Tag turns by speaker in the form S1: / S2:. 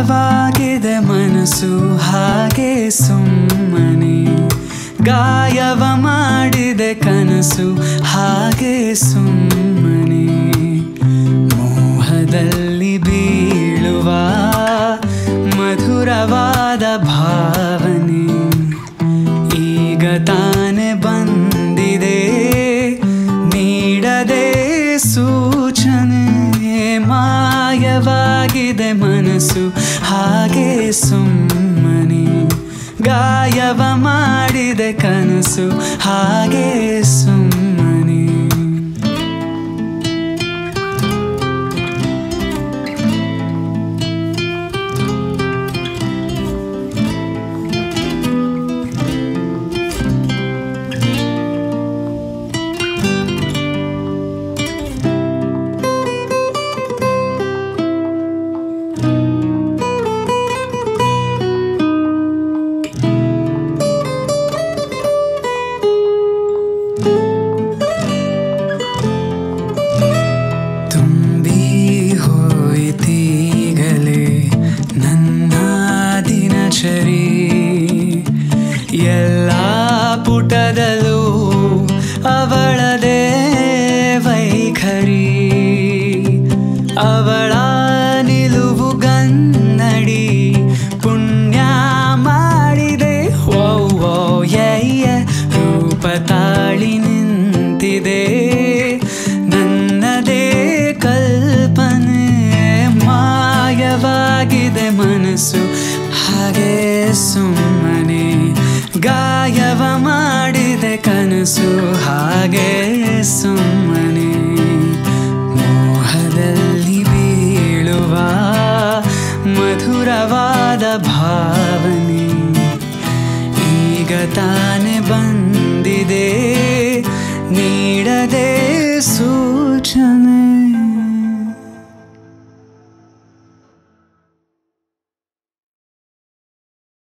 S1: ಮಾಯವಾಗಿದೆ ಮನಸ್ಸು ಹಾಗೆ ಸುಮ್ಮನೆ ಗಾಯವ ಮಾಡಿದೆ ಕನಸು ಹಾಗೆ ಸುಮ್ಮನೆ ಮೋಹದಲ್ಲಿ ಬೀಳುವ ಮಧುರವಾದ ಭಾವನೆ ಈಗ ತಾನೆ ಬಂದಿದೆ ನೀಡದೆ ಸೂಚನೆ ಮಾಯವಾಗಿದೆ ಮನಸ್ಸು ಹಾಗೆ ಸುಮ್ಮನೆ ಗಾಯವ ಮಾಡಿದೆ ಕನಸು ಹಾಗೆ ಸುಮ್ಮನೆ ತುಂಬಿ ಹೋಯಿತೀಗಲೇ ನನ್ನ ದಿನಚರಿ ಎಲ್ಲ ಪುಟದಲ್ಲೂ ಅವಳದೇ ವೈಖರಿ ಅವಳ ನಿಲುವು ಗನ್ನಡಿ ಪುಣ್ಯ ಮಾಡಿದೆ ಓ ಓ ಯಯ್ಯ ರೂಪ ತಾಳಿ ನಿಂತಿದೆ ನನ್ನದೇ ಕಲ್ಪನೆ ಮಾಯವಾಗಿದೆ ಮನಸ್ಸು ಹಾಗೆ ಸುಮ್ಮನೆ ಗಾಯವ ಮಾಡಿದೆ ಕನಸು ಹಾಗೆ ಸುಮ್ಮನೆ ಮೋಹದಲ್ಲಿ ಬೀಳುವ ಮಧುರವಾದ ಭಾವನೆ ಈಗ ತಾನೆ ಬಂದಿದೆ ನೀಡದೆ ಸೂ